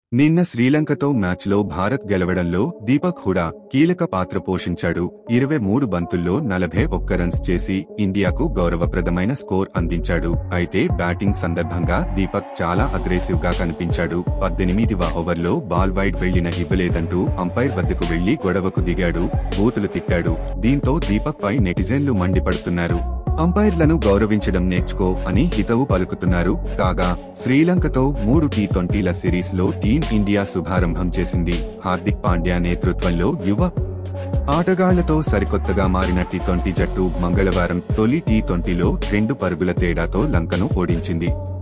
నిన్న శ్రీలంకతో మ్యాచ్లో భారత్ గెలవడంలో దీపక్ హుడా కీలక పాత్ర పోషించాడు ఇరవై మూడు బంతుల్లో నలభై ఒక్క రన్స్ చేసి ఇండియాకు గౌరవప్రదమైన స్కోర్ అందించాడు అయితే బ్యాటింగ్ సందర్భంగా దీపక్ చాలా అగ్రెసివ్ గా కనిపించాడు పద్దెనిమిదివ ఓవర్లో బాల్ వైడ్ వెళ్లిన ఇవ్వలేదంటూ అంపైర్ వద్దకు వెళ్లి గొడవకు దిగాడు బూతులు తిట్టాడు దీంతో దీపక్ పై నెటిజన్లు మండిపడుతున్నారు అంపైర్లను గౌరవించడం నేర్చుకో అని హితవు పలుకుతున్నారు కాగా శ్రీలంకతో మూడు టీ ట్వంటీల సిరీస్ లో టీం ఇండియా శుభారంభం చేసింది హార్దిక్ పాండ్యా నేతృత్వంలో యువ ఆటగాళ్లతో సరికొత్తగా మారిన టీ ట్వంటీ జట్టు మంగళవారం తొలి టీ ట్వంటీలో రెండు పరుగుల తేడాతో లంకను ఓడించింది